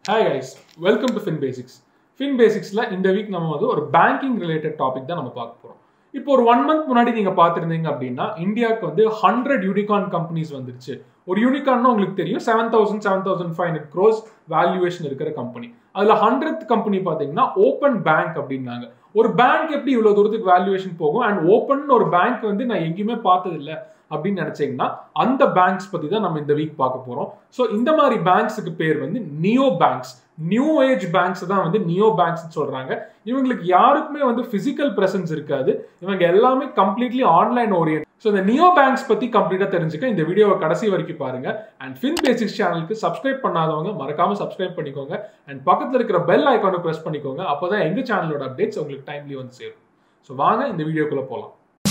hi guys welcome to fin basics fin பேசிக்ஸில் இந்த week நம்ம வந்து ஒரு பேங்கிங் ரிலேட்டட் டாபிக் தான் நம்ம பார்க்க போகிறோம் இப்போ ஒரு ஒன் மந்த் முன்னாடி நீங்கள் பார்த்துருந்தீங்க அப்படின்னா இந்தியாவுக்கு வந்து ஹண்ட்ரட் யூனிகார்ன் கம்பெனிஸ் வந்துருச்சு ஒரு யூனிகார்ன் உங்களுக்கு தெரியும் seven thousand seven thousand five hundred crores valuation இருக்கிற கம்பெனி அதில் ஹண்ட்ரட் கம்பெனி பார்த்தீங்கன்னா ஓப்பன் பேங்க் அப்படின்னாங்க ஒரு பேங்க் எப்படி இவ்வளோ தூரத்துக்கு வேல்யூவேஷன் போகும் அண்ட் ஓப்பன் ஒரு பேங்க் வந்து நான் எங்கேயுமே பார்த்ததில்லை அப்படின்னு நினைச்சீங்கன்னா அந்த பேங்க்ஸ் பத்தி தான் நம்ம இந்த வீக் பார்க்க போறோம் ஸோ இந்த மாதிரி பேங்க்ஸுக்கு பேர் வந்து neo banks new age banks தான் வந்து நியோ பேங்க்ஸ் சொல்றாங்க இவங்களுக்கு யாருக்குமே வந்து பிசிக்கல் பிரசன்ஸ் இருக்காது இவங்க எல்லாமே கம்ப்ளீட்லி ஆன்லைன் ஓரியன்ட் ஸோ இந்த நியோ பேங்க்ஸ் பத்தி கம்ப்ளீட்டா தெரிஞ்சுக்க இந்த வீடியோவை கடைசி வரைக்கும் பாருங்க அண்ட் ஃபின் பேசிக்ஸ் சேனலுக்கு சப்ஸ்கிரைப் பண்ணாதவங்க மறக்காம சப்ஸ்கிரைப் பண்ணிக்கோங்க அண்ட் பக்கத்தில் இருக்கிற பெல் ஐக்கானை ப்ரெஸ் பண்ணிக்கோங்க அப்போதான் எங்க சேனலோட அப்டேட்ஸ் உங்களுக்கு டைம்லி வந்து சேரும் ஸோ வாங்க இந்த வீடியோக்குள்ள போகலாம்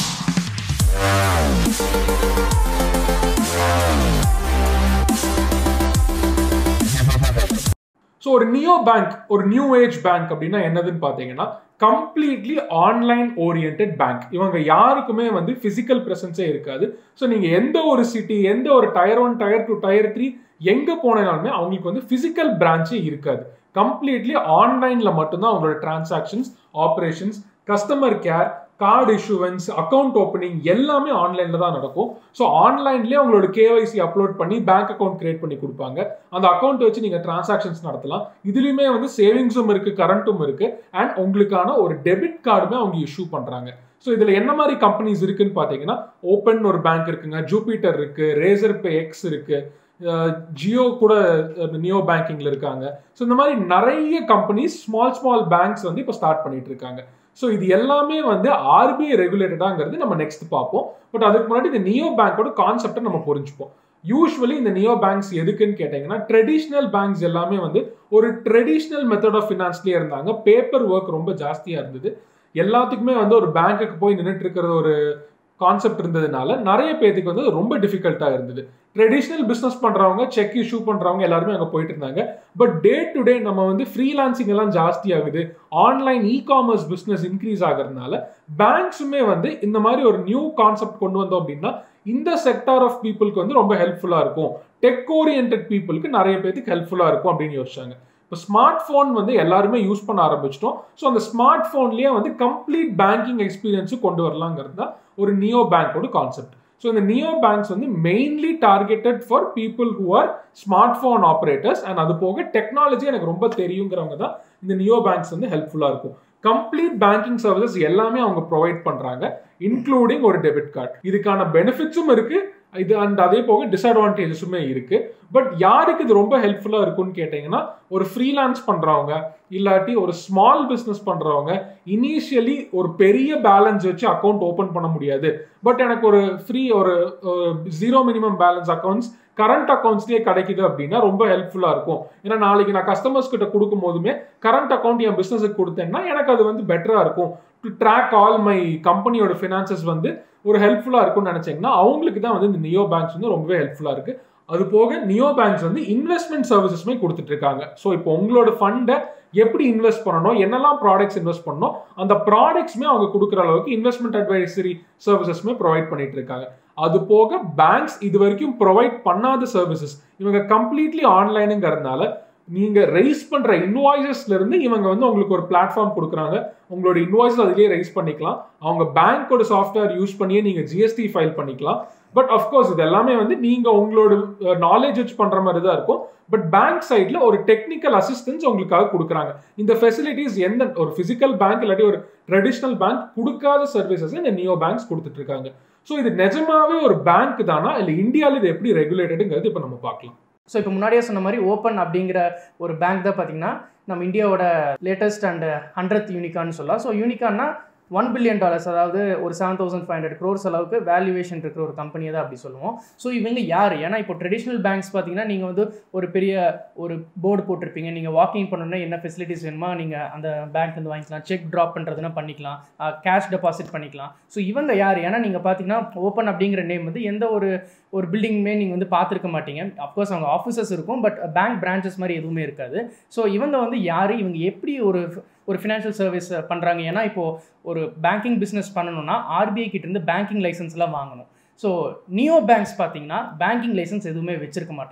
ஸோ ஒரு நியோ பேங்க் ஒரு நியூ ஏஜ் பேங்க் அப்படின்னா என்னதுன்னு பார்த்தீங்கன்னா கம்ப்ளீட்லி ஆன்லைன் ஓரியன்ட் பேங்க் இவங்க யாருக்குமே வந்து ஃபிசிக்கல் ப்ரெசன்ஸே இருக்காது ஸோ நீங்கள் எந்த ஒரு சிட்டி எந்த ஒரு tier one tier two tier three எங்கே போனாலுமே அவங்களுக்கு வந்து ஃபிசிக்கல் பிரான்ச்சே இருக்காது கம்ப்ளீட்லி ஆன்லைனில் மட்டும்தான் அவங்களோட transactions operations customer care card issuance account opening எல்லாமே ஆன்லைனில் தான் நடக்கும் ஸோ ஆன்லைன்லேயே உங்களோட கேஒய்சி அப்லோட் பண்ணி பேங்க் அக்கௌண்ட் கிரியேட் பண்ணி கொடுப்பாங்க அந்த அக்கௌண்ட் வச்சு நீங்கள் டிரான்சாக்ஷன்ஸ் நடத்தலாம் இதுலேயுமே வந்து சேவிங்ஸும் இருக்குது கரண்ட்டும் இருக்குது அண்ட் உங்களுக்கான ஒரு டெபிட் கார்டுமே அவங்க இஷ்யூ பண்ணுறாங்க ஸோ இதில் என்ன மாதிரி கம்பெனிஸ் இருக்குன்னு பார்த்தீங்கன்னா ஓப்பன் ஒரு பேங்க் இருக்குங்க ஜூபிட்டர் இருக்குது ரேசர் பே எக்ஸ் இருக்குது ஜியோ கூட நியோ பேங்கிங்ல இருக்காங்க ஸோ இந்த மாதிரி நிறைய கம்பெனிஸ் ஸ்மால் ஸ்மால் பேங்க்ஸ் வந்து இப்போ ஸ்டார்ட் பண்ணிட்டு இருக்காங்க ஸோ இது எல்லாமே வந்து ஆர்பிஐ ரெகுலேட்டடாங்கிறது நம்ம நெக்ஸ்ட் பார்ப்போம் பட் அதுக்கு முன்னாடி இந்த நியோ பேங்கோட கான்செப்டை நம்ம புரிஞ்சுப்போம் யூஸ்வலி இந்த நியோ பேங்க்ஸ் எதுக்குன்னு கேட்டிங்கன்னா ட்ரெடிஷ்னல் பேங்க்ஸ் எல்லாமே வந்து ஒரு ட்ரெடிஷ்னல் மெத்தட் ஆஃப் ஃபினான்ஸ்லேயே இருந்தாங்க பேப்பர் ஒர்க் ரொம்ப ஜாஸ்தியாக இருந்தது எல்லாத்துக்குமே வந்து ஒரு பேங்க்குக்கு போய் நின்றுட்டு இருக்கிறது ஒரு கான்செப்ட் இருந்ததுனால நிறைய பேத்துக்கு வந்து ரொம்ப டிஃபிகல்ட்டாக இருந்தது ட்ரெடிஷ்னல் பிஸ்னஸ் பண்ணுறவங்க செக் இஷ்யூ பண்ணுறவங்க எல்லாருமே அங்கே போயிட்டு இருந்தாங்க பட் டே டு டே நம்ம வந்து ஃப்ரீலான்சிங் எல்லாம் ஜாஸ்தி ஆகுது online e commerce business increase ஆகிறதுனால பேங்க்ஸுமே வந்து இந்த மாதிரி ஒரு நியூ கான்செப்ட் கொண்டு வந்தோம் அப்படின்னா இந்த செக்டார் ஆஃப் பீப்புளுக்கு வந்து ரொம்ப ஹெல்ப்ஃபுல்லாக இருக்கும் டெக் ஓரியன்ட் பீப்புளுக்கு நிறைய பேருக்கு ஹெல்ப்ஃபுல்லாக இருக்கும் அப்படின்னு யோசிச்சாங்க இப்போ ஸ்மார்ட் ஃபோன் வந்து எல்லாருமே யூஸ் பண்ண ஆரம்பிச்சிட்டோம் ஸோ அந்த ஸ்மார்ட் ஃபோன்லேயே வந்து கம்ப்ளீட் பேங்கிங் எக்ஸ்பீரியன்ஸும் கொண்டு வரலாங்கிறது தான் ஒரு நியோ பேங்கோட கான்செப்ட் ஸோ இந்த நியோ பேங்க்ஸ் வந்து mainly targeted for people who are smartphone operators and அது போக டெக்னாலஜி எனக்கு ரொம்ப தெரியுங்கிறவங்க தான் இந்த நியோ பேங்க்ஸ் வந்து ஹெல்ப்ஃபுல்லாக இருக்கும் கம்ப்ளீட் பேங்கிங் சர்வீசஸ் எல்லாமே அவங்க ப்ரொவைட் பண்ணுறாங்க இன்க்ளூடிங் ஒரு டெபிட் கார்டு இதுக்கான பெனிஃபிட்ஸும் இருக்கு இது அண்ட் அதே போக டிஸ்அட்வான்டேஜஸுமே இருக்கு பட் யாருக்கு இது ரொம்ப ஹெல்ப்ஃபுல்லாக இருக்கும்னு கேட்டிங்கன்னா ஒரு ஃப்ரீலான்ஸ் பண்ணுறவங்க இல்லாட்டி ஒரு ஸ்மால் பிஸ்னஸ் பண்ணுறவங்க இனிஷியலி ஒரு பெரிய பேலன்ஸ் வச்சு அக்கௌண்ட் ஓப்பன் பண்ண முடியாது பட் எனக்கு ஒரு ஃப்ரீ ஒரு zero minimum balance accounts current அக்கௌண்ட்ஸ்லேயே கிடைக்குது அப்படின்னா ரொம்ப ஹெல்ப்ஃபுல்லாக இருக்கும் ஏன்னா நாளைக்கு நான் கஸ்டமர்ஸ் கிட்ட கொடுக்கும் போதுமே கரண்ட் அக்கௌண்ட் என் பிஸ்னஸுக்கு கொடுத்தேன்னா எனக்கு அது வந்து பெட்டராக இருக்கும் டு ட்ராக் ஆல் மை கம்பெனியோட ஃபினான்சஸ் வந்து ஒரு ஹெல்ப்ஃபுல்லாக இருக்கும்னு நினச்சிங்கன்னா அவங்களுக்கு தான் வந்து இந்த நியோ பேங்க்ஸ் வந்து ரொம்பவே ஹெல்ப்ஃபுல்லாக இருக்குது அது போக நியோ பேங்க்ஸ் வந்து இன்வெஸ்ட்மெண்ட் சர்வீசஸ்மே கொடுத்துட்டு இருக்காங்க ஸோ இப்போ உங்களோட ஃபண்டை எப்படி இன்வெஸ்ட் பண்ணணும் என்னெல்லாம் ப்ராடக்ட்ஸ் இன்வெஸ்ட் பண்ணணும் அந்த ப்ராடக்ட்ஸ்மே அவங்க கொடுக்குற அளவுக்கு இன்வெஸ்ட்மெண்ட் அட்வைசரி சர்வீசஸ்மே ப்ரொவைட் பண்ணிட்டு இருக்காங்க அது போக பேங்க்ஸ் இது வரைக்கும் ப்ரொவைட் பண்ணாத சர்வீசஸ் இவங்க கம்ப்ளீட்லி ஆன்லைனுங்கிறதுனால நீங்க ரைஸ் பண்ற இன்வாய்சஸ்ல இருந்து இவங்க வந்து உங்களுக்கு ஒரு பிளாட்ஃபார்ம் கொடுக்குறாங்க உங்களோட இன்வாய்ஸ் அதிலேயே ரைஸ் பண்ணிக்கலாம் அவங்க பேங்கோட சாஃப்ட்வேர் யூஸ் பண்ணியே நீங்க ஜிஎஸ்டி ஃபைல் பண்ணிக்கலாம் பட் அஃப்கோர்ஸ் இது எல்லாமே வந்து நீங்க உங்களோட நாலேஜ் வச்சு பண்ற மாதிரி தான் இருக்கும் பட் பேங்க் சைட்ல ஒரு டெக்னிக்கல் அசிஸ்டன்ஸ் உங்களுக்காக கொடுக்குறாங்க இந்த ஃபெசிலிட்டிஸ் எந்த ஒரு பிசிக்கல் பேங்க் இல்லாட்டி ஒரு ட்ரெடிஷ்னல் பேங்க் கொடுக்காத சர்வீசஸ் இந்த நியோ பேங்க்ஸ் கொடுத்துட்டு இருக்காங்க ஸோ இது நிஜமாவே ஒரு பேங்க் தானா இல்லை இந்தியாவில் இது எப்படி ரெகுலேட்டடுங்கிறது இப்போ நம்ம பார்க்கலாம் ஸோ இப்போ முன்னாடியே சொன்ன மாதிரி ஓப்பன் அப்படிங்கிற ஒரு பேங்க் தான் பார்த்தீங்கன்னா நம்ம இந்தியாவோட லேட்டஸ்ட் அண்ட் ஹண்ட்ரட் யூனிகான்னு சொல்லலாம் ஸோ யூனிகான்னா ஒன் பில்லியன் டாலர்ஸ் அதாவது ஒரு seven thousand five hundred crores அளவுக்கு வேல்யூவேஷன் இருக்கிற ஒரு கம்பெனியை தான் அப்படி சொல்லுவோம் ஸோ இவங்க யார் ஏன்னா இப்போ ட்ரெடிஷ்னல் பேங்க்ஸ் பார்த்தீங்கன்னா நீங்கள் வந்து ஒரு பெரிய ஒரு போர்டு போட்டிருப்பீங்க நீங்கள் வாக்கிங் பண்ணணும்னா என்ன ஃபெசிலிட்டிஸ் வேணுமா நீங்கள் அந்த பேங்க் வந்து வாங்கிக்கலாம் செக் ட்ராப் பண்ணுறதுனா பண்ணிக்கலாம் கேஷ் டெபாசிட் பண்ணிக்கலாம் ஸோ இவங்க யார் ஏன்னா நீங்கள் பார்த்தீங்கன்னா ஓப்பன் அப்படிங்கிற நேம் வந்து எந்த ஒரு ஒரு பில்டிங்குமே நீங்கள் வந்து பார்த்துருக்க மாட்டீங்க அஃப்கோர்ஸ் அவங்க ஆஃபீஸஸ் இருக்கும் பட் பேங்க் பிரான்ச்சஸ் மாதிரி எதுவுமே இருக்காது ஸோ இவங்க வந்து யார் இவங்க எப்படி ஒரு ஒரு ஃபினான்ஷியல் சர்வீஸ் பண்ணுறாங்க ஏன்னா இப்போது ஒரு பேங்கிங் பிஸ்னஸ் பண்ணணும்னா ஆர்பிஐ கிட்டேருந்து பேங்கிங் லைசன்ஸ்லாம் வாங்கணும் ஸோ நியோ பேங்க்ஸ் பார்த்தீங்கன்னா பேங்கிங் லைசன்ஸ் எதுவுமே வச்சிருக்க மாட்டாங்க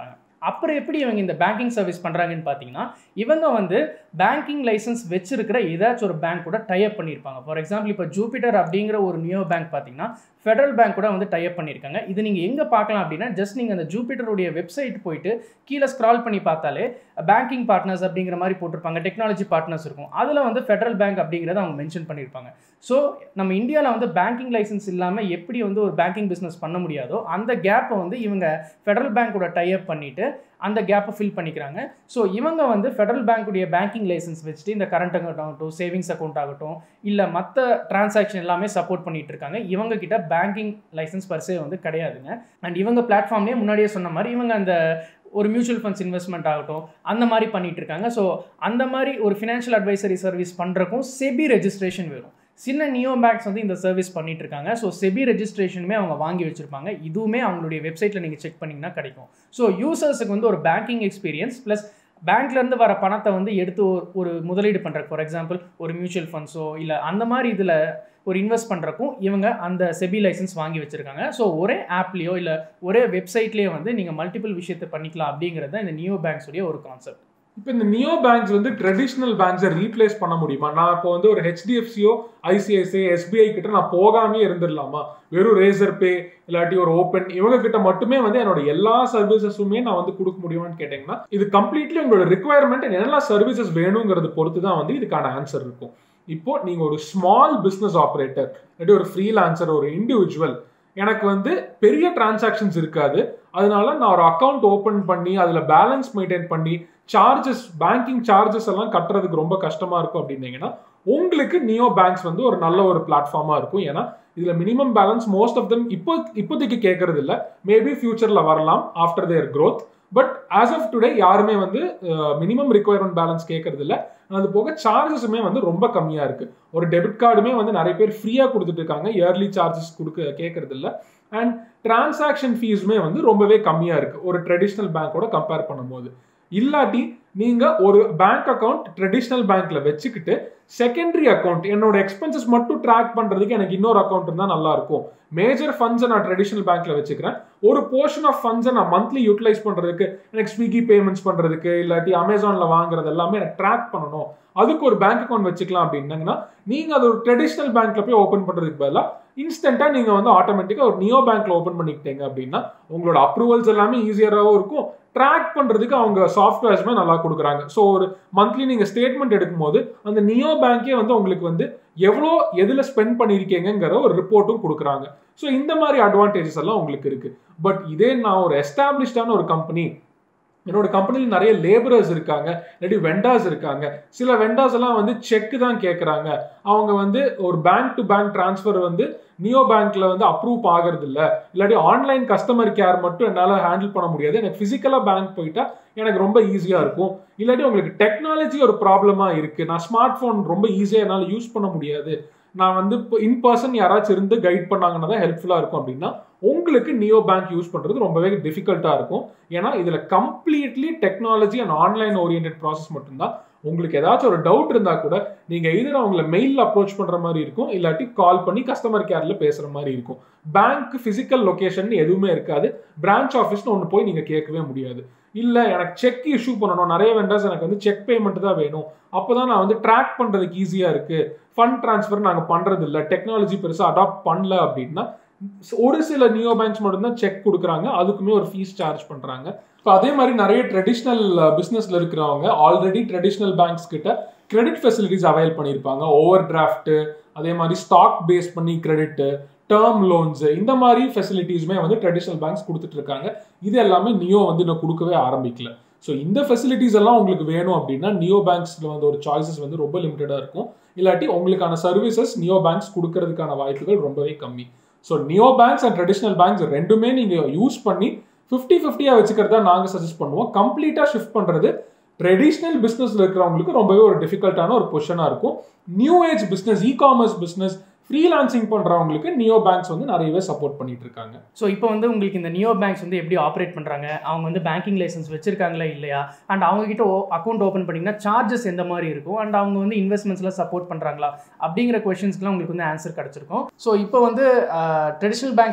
அப்புறம் எப்படி இவங்க இந்த பேங்கிங் சர்வீஸ் பண்ணுறாங்கன்னு பார்த்தீங்கன்னா இவங்க வந்து பேங்கிங் லைசன்ஸ் வச்சிருக்கிற ஏதாச்சும் ஒரு பேங்க் கூட டைப் பண்ணியிருப்பாங்க ஃபார் எக்ஸாம்பிள் இப்போ ஜூபிட்டர் அப்படிங்கிற ஒரு நியோ பேங்க் பார்த்தீங்கன்னா ஃபெடரல் பேங்க் கூட வந்து டைப் பண்ணியிருக்காங்க இது நீங்கள் எங்கே பார்க்கலாம் அப்படின்னா ஜஸ்ட் நீங்கள் அந்த ஜூபிட்டருடைய வெப்சைட் போயிட்டு கீழே ஸ்க்ரால் பண்ணி பார்த்தாலே பேங்கிங் பார்ட்னர்ஸ் அப்படிங்கிற மாதிரி போட்டிருப்பாங்க டெக்னாலஜி பார்ட்னர்ஸ் இருக்கும் அதில் வந்து ஃபெடரல் பேங்க் அப்படிங்கிறத அவங்க மென்ஷன் பண்ணியிருப்பாங்க ஸோ நம்ம இந்தியாவில் வந்து பேங்கிங் லைசன்ஸ் இல்லாமல் எப்படி வந்து ஒரு பேங்கிங் பிஸ்னஸ் பண்ண முடியாதோ அந்த கேப்பை வந்து இவங்க ஃபெடரல் பேங்க்கோட டைப் பண்ணிவிட்டு அந்த கேப்பை ஃபில் பண்ணிக்கிறாங்க ஸோ இவங்க வந்து ஃபெடரல் பேங்க்குடைய பேங்கிங் லைசன்ஸ் வச்சுட்டு இந்த கரண்ட் அக்கௌண்ட் ஆகட்டும் சேவிங்ஸ் அக்கௌண்ட் ஆகட்டும் இல்லை மற்ற டிரான்சாக்ஷன் எல்லாமே சப்போர்ட் பண்ணிட்டு இருக்காங்க இவங்க கிட்ட பேங்கிங் லைசன்ஸ் பர்சே வந்து கிடையாதுங்க அண்ட் இவங்க பிளாட்ஃபார்ம்லேயே முன்னாடியே சொன்ன மாதிரி இவங்க அந்த ஒரு மியூச்சுவல் ஃபண்ட்ஸ் இன்வெஸ்ட்மெண்ட் ஆகட்டும் அந்த மாதிரி பண்ணிட்டு இருக்காங்க ஸோ அந்த மாதிரி ஒரு ஃபினான்ஷியல் அட்வைசரி சர்வீஸ் பண்ணுறக்கும் செபி ரெஜிஸ்ட்ரேஷன் வேணும் சின்ன நியோ பேங்க்ஸ் வந்து இந்த சர்வீஸ் பண்ணிட்டு இருக்காங்க ஸோ செபி ரெஜிஸ்ட்ரேஷனுமே அவங்க வாங்கி வச்சிருப்பாங்க இதுவுமே அவங்களுடைய வெப்சைட்டில் நீங்கள் செக் பண்ணிங்கன்னா கிடைக்கும் ஸோ யூசர்ஸுக்கு வந்து ஒரு பேங்கிங் எக்ஸ்பீரியன்ஸ் ப்ளஸ் பேங்க்லேருந்து வர பணத்தை வந்து எடுத்து ஒரு ஒரு முதலீடு பண்ணுற ஃபார் எக்ஸாம்பிள் ஒரு மியூச்சுவல் ஃபண்ட்ஸோ இல்லை அந்த மாதிரி இதில் ஒரு இன்வெஸ்ட் பண்ணுறக்கும் இவங்க அந்த செபி லைசன்ஸ் வாங்கி வச்சுருக்காங்க ஸோ ஒரே ஆப்லேயோ இல்லை ஒரே வெப்சைட்லேயோ வந்து நீங்கள் மல்டிபிள் விஷயத்தை பண்ணிக்கலாம் அப்படிங்கிறது தான் இந்த நியோ பேங்க்ஸுடைய ஒரு கான்செப்ட் இப்போ இந்த நியோ பேங்க்ஸ் வந்து ட்ரெடிஷ்னல் பேங்க்ஸை ரீப்ளேஸ் பண்ண முடியுமா நான் இப்போ வந்து ஒரு ஹெச்டிஎஃப்சியோ ஐசிஐசிஐ எஸ்பிஐ கிட்ட நான் போகாமே இருந்துடலாமா வெறும் ரேசர் பே இல்லாட்டி ஒரு ஓப்பன் இவங்க கிட்ட மட்டுமே வந்து என்னோட எல்லா சர்வீசஸுமே நான் வந்து கொடுக்க முடியுமான்னு கேட்டீங்கன்னா இது கம்ப்ளீட்லி உங்களோட ரிக்குவயர்மெண்ட் என்னெல்லாம் சர்வீசஸ் வேணுங்கிறது பொறுத்து தான் வந்து இதுக்கான ஆன்சர் இருக்கும் இப்போ நீங்க ஒரு ஸ்மால் பிஸ்னஸ் ஆப்ரேட்டர் இல்லாட்டி ஒரு ஃப்ரீலான்சர் ஒரு இண்டிவிஜுவல் எனக்கு வந்து பெரிய டிரான்சாக்ஷன்ஸ் இருக்காது அதனால நான் ஒரு அக்கௌண்ட் ஓப்பன் பண்ணி அதில் பேலன்ஸ் மெயின்டைன் பண்ணி சார்ஜஸ் பேங்கிங் சார்ஜஸ் எல்லாம் கட்டுறதுக்கு ரொம்ப கஷ்டமா இருக்கும் அப்படின்னீங்கன்னா உங்களுக்கு நியோ பேங்க்ஸ் வந்து ஒரு நல்ல ஒரு பிளாட்ஃபார்மா இருக்கும் ஏன்னா இதுல minimum balance most of them இப்போ இப்போதைக்கு கேட்கறது இல்ல மேபி ஃபியூச்சர்ல வரலாம் after their growth but as of today யாருமே வந்து மினிமம் ரிக்குவயர்மெண்ட் பேலன்ஸ் கேட்கறது இல்ல அது போக சார்ஜஸுமே வந்து ரொம்ப கம்மியா இருக்கு ஒரு டெபிட் கார்டுமே வந்து நிறைய பேர் ஃப்ரீயா கொடுத்துட்டு இருக்காங்க இயர்லி சார்ஜஸ் கொடுக்க கேட்கறது இல்ல அண்ட் டிரான்சாக்ஷன் ஃபீஸுமே வந்து ரொம்பவே கம்மியா இருக்கு ஒரு ட்ரெடிஷ்னல் பேங்க்கோட கம்பேர் பண்ணும்போது இல்லாட்டி நீங்க ஒரு பேங்க் அக்கௌண்ட் ட்ரெடிஷ்னல் பேங்க்ல வச்சுக்கிட்டு செகண்டரி அக்கௌண்ட் என்னோட எக்ஸ்பென்சஸ் மட்டும் ட்ராக் பண்றதுக்கு எனக்கு இன்னொரு அக்கௌண்ட் இருந்தா நல்லா இருக்கும் மேஜர் ஃபண்ட்ஸை நான் ட்ரெடிஷ்னல் பேங்க்ல வச்சுக்கிறேன் ஒரு போர்ஷன் ஆஃப் ஃபண்ட்ஸை நான் மந்த்லி யூட்டிலைஸ் பண்றதுக்கு எனக்கு ஸ்விக்கி பேமெண்ட்ஸ் பண்றதுக்கு இல்லாட்டி அமேசான்ல வாங்குறது எல்லாமே எனக்கு ட்ராக் பண்ணணும் அதுக்கு ஒரு பேங்க் அக்கௌண்ட் வச்சுக்கலாம் அப்படின்னாங்கன்னா நீங்க அது ஒரு ட்ரெடிஷ்னல் பேங்க்ல போய் ஓப்பன் பண்றதுக்கு பதிலாக இன்ஸ்டன்டா நீங்க வந்து ஆட்டோமேட்டிக்கா ஒரு நியோ பேங்க்ல ஓப்பன் பண்ணிக்கிட்டீங்க அப்படின்னா உங்களோட அப்ரூவல்ஸ் எல்லாமே ஈஸியராகவும் இருக்கும் ட்ராக் பண்றதுக்கு அவங்க சாஃப்ட்வேர்ஸுமே நல்லா கொடுக்குறாங்க ஸோ ஒரு மந்த்லி நீங்க ஸ்டேட்மெண்ட் எடுக்கும்போது அந்த நியோ பேங்கே வந்து உங்களுக்கு வந்து எவ்வளோ எதில் ஸ்பெண்ட் பண்ணியிருக்கீங்கிற ஒரு ரிப்போர்ட்டும் கொடுக்குறாங்க ஸோ இந்த மாதிரி அட்வான்டேஜஸ் எல்லாம் உங்களுக்கு இருக்கு பட் இதே நான் ஒரு எஸ்டாப்ளிஷ்டான ஒரு கம்பெனி என்னோட கம்பெனியில் நிறைய லேபரர்ஸ் இருக்காங்க இல்லாட்டி வெண்டாஸ் இருக்காங்க சில வெண்டாஸ் எல்லாம் வந்து செக் தான் கேட்குறாங்க அவங்க வந்து ஒரு பேங்க் டு பேங்க் டிரான்ஸ்ஃபர் வந்து நியோ பேங்க்ல வந்து அப்ரூவ் ஆகிறது இல்லை இல்லாட்டி ஆன்லைன் கஸ்டமர் கேர் மட்டும் என்னால் ஹேண்டில் பண்ண முடியாது எனக்கு ஃபிசிக்கலாக பேங்க் போயிட்டா எனக்கு ரொம்ப ஈஸியாக இருக்கும் இல்லாட்டி உங்களுக்கு டெக்னாலஜி ஒரு ப்ராப்ளமாக இருக்குது நான் ஸ்மார்ட் ஃபோன் ரொம்ப ஈஸியாக என்னால் யூஸ் பண்ண முடியாது நான் வந்து இப்போ இன் பர்சன் யாராச்சும் இருந்து கைட் பண்ணாங்கன்னா தான் ஹெல்ப்ஃபுல்லாக இருக்கும் அப்படின்னா உங்களுக்கு நியோ பேங்க் யூஸ் பண்ணுறது ரொம்பவே டிஃபிகல்ட்டாக இருக்கும் ஏன்னா இதில் completely technology and online oriented process மட்டும்தான் உங்களுக்கு ஏதாச்சும் ஒரு டவுட் இருந்தால் கூட நீங்கள் எதிர அவங்கள மெயிலில் அப்ரோச் பண்ணுற மாதிரி இருக்கும் இல்லாட்டி கால் பண்ணி கஸ்டமர் கேரில் பேசுகிற மாதிரி இருக்கும் பேங்க் ஃபிசிக்கல் லொக்கேஷன் எதுவுமே இருக்காது பிரான்ச் ஆஃபீஸ்னு ஒன்று போய் நீங்கள் கேட்கவே முடியாது இல்லை எனக்கு செக் இஷ்யூ பண்ணணும் நிறைய வெண்டர்ஸ் எனக்கு வந்து செக் பேமெண்ட் தான் வேணும் அப்போ தான் நான் வந்து ட்ராக் பண்ணுறதுக்கு ஈஸியாக இருக்குது ஃபண்ட் ட்ரான்ஸ்ஃபர் நாங்கள் பண்ணுறது இல்லை டெக்னாலஜி பெருசாக அடாப்ட் பண்ணல அப்படின்னா ஒரு சில நியோ பேங்க்ஸ் மட்டும்தான் செக் கொடுக்குறாங்க அதுக்குமே ஒரு ஃபீஸ் சார்ஜ் பண்ணுறாங்க ஸோ அதே மாதிரி நிறைய ட்ரெடிஷ்னல் பிஸ்னஸில் இருக்கிறவங்க ஆல்ரெடி ட்ரெடிஷ்னல் பேங்க்ஸ் கிட்ட கிரெடிட் ஃபெசிலிட்டிஸ் அவைல் பண்ணியிருப்பாங்க ஓவர் டிராஃப்ட்டு அதே மாதிரி ஸ்டாக் பேஸ் பண்ணி கிரெடிட்டு டேர்ம் லோன்ஸ் இந்த மாதிரி ஃபெசிலிட்டிஸுமே வந்து ட்ரெடிஷ்னல் பேங்க்ஸ் கொடுத்துட்டு இருக்காங்க இது எல்லாமே நியோ வந்து இன்னும் கொடுக்கவே ஆரம்பிக்கல ஸோ இந்த ஃபெசிலிட்டிஸ் எல்லாம் உங்களுக்கு வேணும் அப்படின்னா நியோ பேங்க்ஸில் வந்து ஒரு சாய்ஸஸ் வந்து ரொம்ப லிமிட்டடாக இருக்கும் இல்லாட்டி உங்களுக்கான சர்வீசஸ் நியோ பேங்க்ஸ் கொடுக்கறதுக்கான வாய்ப்புகள் ரொம்பவே கம்மி so neo banks and traditional banks ரெண்டுமே நீங்கள் யூஸ் பண்ணி ஃபிஃப்டி ஃபிஃப்டியாக வச்சுக்கிறதா நாங்கள் சஜஸ்ட் பண்ணுவோம் கம்ப்ளீட்டாக ஷிஃப்ட் பண்ணுறது ட்ரெடிஷ்னல் பிஸ்னஸில் இருக்கிறவங்களுக்கு ரொம்பவே ஒரு டிஃபிகல்ட்டான ஒரு பொசிஷனாக இருக்கும் new age business e commerce business freelancing பண்ணுறவங்களுக்கு நியோ பேங்க்ஸ் வந்து நிறையவே சப்போர்ட் பண்ணிட்டு இருக்காங்க ஸோ இப்போ வந்து உங்களுக்கு இந்த நியோ பேங்க்ஸ் வந்து எப்படி ஆப்ரேட் பண்ணுறாங்க அவங்க வந்து பேங்கிங் லைசன்ஸ் வச்சிருக்காங்களா இல்லையா அண்ட் அவங்க கிட்ட அக்கௌண்ட் ஓப்பன் பண்ணிங்கன்னா சார்ஜஸ் எந்த மாதிரி இருக்கும் அண்ட் அவங்க வந்து இன்வெஸ்ட்மெண்ட்ஸில் சப்போர்ட் பண்ணுறாங்களா அப்படிங்கிற கொஷின்ஸ்க்குலாம் உங்களுக்கு வந்து ஆன்சர் கிடச்சிருக்கும் ஸோ இப்போ வந்து ட்ரெடிஷ்னல் பேங்க்ஸில்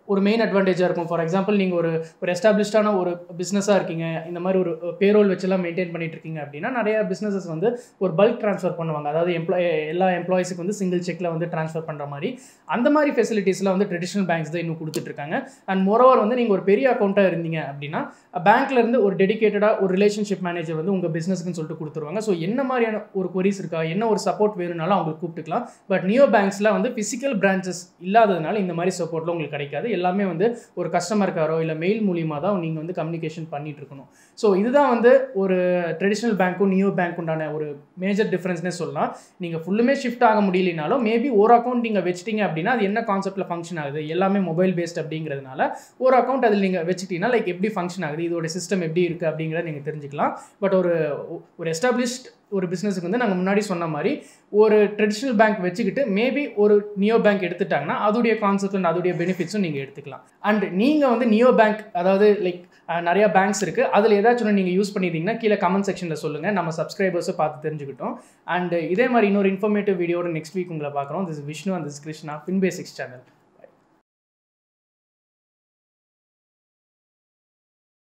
ஒரு மெயின் அட்வான்டேஜாக இருக்கும் ஃபார் எக்ஸாம்பிள் நீங்கள் ஒரு ஒரு எஸ்டாப்ளிஷ்டான ஒரு பிஸ்னஸாக இருக்கீங்க இந்த மாதிரி ஒரு பேரோல் வச்செல்லாம் மெயின்டைன் பண்ணிட்டு இருக்கீங்க அப்படின்னா நிறைய பிஸ்னஸஸ் வந்து ஒரு பல்க் ட்ரான்ஸ்ஃபர் பண்ணுவாங்க அதாவது எம்ப்ளாய் எல்லா எம்ப்ளாயிஸுக்கு வந்து சிங்கிள் செக்கில் வந்து ட்ரான்ஸ்ஃபர் பண்ணுற மாதிரி அந்த மாதிரி ஃபெசிலிட்டிஸ்லாம் வந்து ட்ரெடிஷனல் பேங்க்ஸ் தான் இன்னும் கொடுத்துட்ருக்காங்க அண்ட் மோரோவர் வந்து நீங்கள் ஒரு பெரிய அக்கௌண்ட்டாக இருந்தீங்க அப்படின்னா பேங்க்ல இருந்து ஒரு டெடிகேட்டடாக ஒரு ரிலேஷன்ஷிப் மேனேஜர் வந்து உங்கள் பிஸ்னஸ்க்குன்னு சொல்லிட்டு கொடுத்துருவாங்க ஸோ என்ன மாதிரியான ஒரு கொரிஸ் இருக்கா என்ன ஒரு சப்போர்ட் வேணும்னாலும் அவங்களுக்கு கூப்பிட்டுக்கலாம் பட் நியோ பேங்க்ஸில் வந்து ஃபிசிக்கல் பிரான்ச்சஸ் இல்லாததுனால இந்த மாதிரி சப்போர்ட்லாம் உங்களுக்கு கிடைக்காது எல்லாமே வந்து ஒரு கஸ்டமருக்காரோ இல்லை மெயில் மூலியமாக தான் நீங்கள் வந்து கம்யூனிகேஷன் பண்ணிட்டு இருக்கணும் ஸோ இதுதான் வந்து ஒரு ட்ரெடிஷ்னல் பேங்க்கும் நியோ பேங்க் உண்டான ஒரு மேஜர் டிஃப்ரென்ஸ்னே சொல்லலாம் நீங்கள் ஃபுல்லுமே ஷிஃப்ட் ஆக முடியலனாலும் மேபி ஒரு அக்கௌண்ட் நீங்கள் வச்சிட்டீங்க அப்படின்னா அது என்ன கான்செப்ட்டில் ஃபங்க்ஷன் ஆகுது எல்லாமே மொபைல் பேஸ்ட் அப்படிங்கிறதுனால ஒரு அக்கௌண்ட் அதில் நீங்கள் வச்சுட்டீங்கன்னா லைக் எப்படி ஃபங்க்ஷன் ஆகுது இதோட சிஸ்டம் எப்படி இருக்குது அப்படிங்கிறத நீங்கள் தெரிஞ்சுக்கலாம் பட் ஒரு ஒரு எஸ்டாப்ளிஷ்ட் ஒரு பிஸ்னஸுக்கு வந்து நாங்கள் முன்னாடி சொன்ன மாதிரி ஒரு ட்ரெடிஷ்னல் பேங்க் வச்சுக்கிட்டு மேபி ஒரு நியோ பேங்க் எடுத்துட்டாங்கன்னா அதோடைய கான்செப்ட் அண்ட் அதோடைய பெனிஃபிட்ஸும் நீங்கள் எடுத்துக்கலாம் அண்ட் நீங்கள் வந்து நியோ பேங்க் அதாவது லைக் நிறையா பேங்க்ஸ் இருக்குது அதில் ஏதாச்சும் ஒன்று நீங்கள் யூஸ் பண்ணியிருந்தீங்கன்னா கீழே கமெண்ட் செக்ஷனில் சொல்லுங்கள் நம்ம சப்ஸ்கிரைபர்ஸும் பார்த்து தெரிஞ்சுக்கிட்டோம் அண்ட் இதே மாதிரி இன்னொரு இன்ஃபர்மேட்டிவ் வீடியோட நெக்ஸ்ட் வீக் உங்களை பார்க்குறோம் this Vishnu and this Krishna fin basics channel